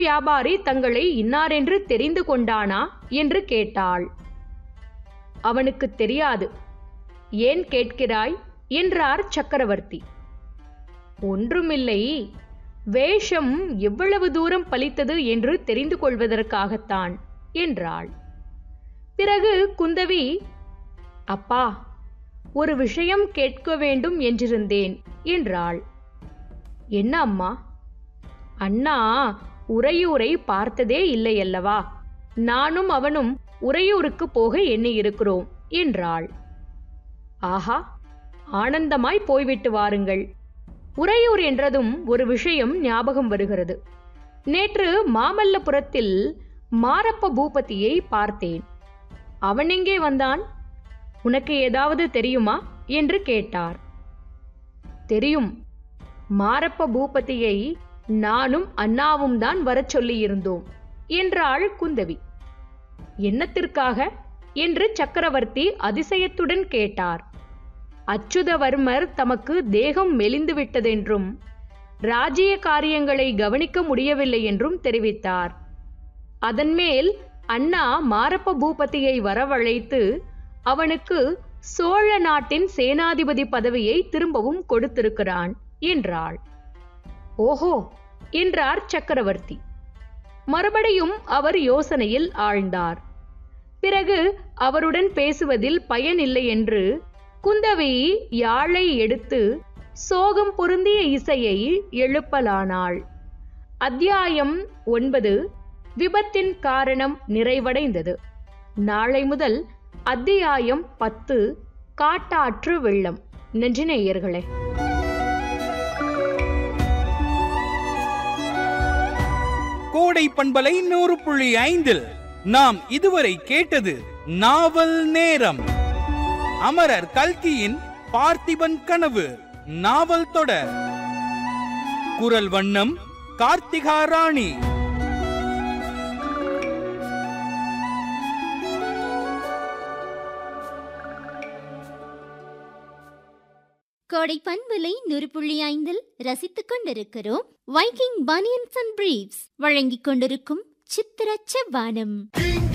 வியாபாரி தங்களை இன்னாரென்று தெரிந்து கொண்டானா என்று கேட்டாள் அவனுக்கு தெரியாது ஏன் கேட்கிறாய் என்றார் சக்கரவர்த்தி ஒன்றுமில்லை வேஷம் எவ்வளவு தூரம் பலித்தது என்று தெரிந்து கொள்வதற்காகத்தான் என்றாள் பிறகு குந்தவி அப்பா ஒரு விஷயம் கேட்க வேண்டும் என்றிருந்தேன் என்றாள் என்ன அம்மா அண்ணா உறையூரை பார்த்ததே இல்லையல்லவா நானும் அவனும் உறையூருக்கு போக எண்ணியிருக்கிறோம் என்றாள் ஆஹா ஆனந்தமாய் போய்விட்டு வாருங்கள் உறையூர் என்றதும் ஒரு விஷயம் ஞாபகம் வருகிறது நேற்று மாமல்லபுரத்தில் மாரப்ப பூபதியை பார்த்தேன் அவன் எங்கே வந்தான் உனக்கு ஏதாவது தெரியுமா என்று கேட்டார் தெரியும் மாரப்ப பூபதியை நானும் அண்ணாவும் தான் வரச் சொல்லியிருந்தோம் என்றாள் குந்தவி என்னத்திற்காக என்று சக்கரவர்த்தி அதிசயத்துடன் கேட்டார் அச்சுதவர்மர் தமக்கு தேகம் மெலிந்து விட்டதென்றும் ராஜ்ய காரியங்களை கவனிக்க முடியவில்லை என்றும் தெரிவித்தார் அதன்மேல் அண்ணா மாரப்ப பூபதியை வரவழைத்து அவனுக்கு சோழ நாட்டின் சேனாதிபதி பதவியை திரும்பவும் கொடுத்திருக்கிறான் என்றாள் ஓஹோ என்றார் சக்கரவர்த்தி மறுபடியும் அவர் யோசனையில் ஆழ்ந்தார் பிறகு அவருடன் பேசுவதில் பயனில்லை என்று குந்தவி யாழை எடுத்து சோகம் பொருந்திய இசையை எழுப்பலானாள் அத்தியாயம் ஒன்பது விபத்தின் காரணம் நிறைவடைந்தது நாளை முதல் அத்தியாயம் பத்து காட்டாற்று வெள்ளம் நெஞ்சினேயர்களே கோடை பண்பலை நூறு புள்ளி ஐந்தில் நாம் இதுவரை கேட்டது நாவல் நேரம் அமரர் கல்கியின் பார்த்திபன் கனவு நாவல் தொடர் குரல் வண்ணம் கார்த்திகா ராணி கோடை பண்பலை நூறு புள்ளி ஐந்தில் ரசித்துக் கொண்டிருக்கிறோம் வைக்கிங் பனியன்ஸ் அண்ட் பிரீவ்ஸ் வழங்கிக் கொண்டிருக்கும் சித்திர செவ்வானம்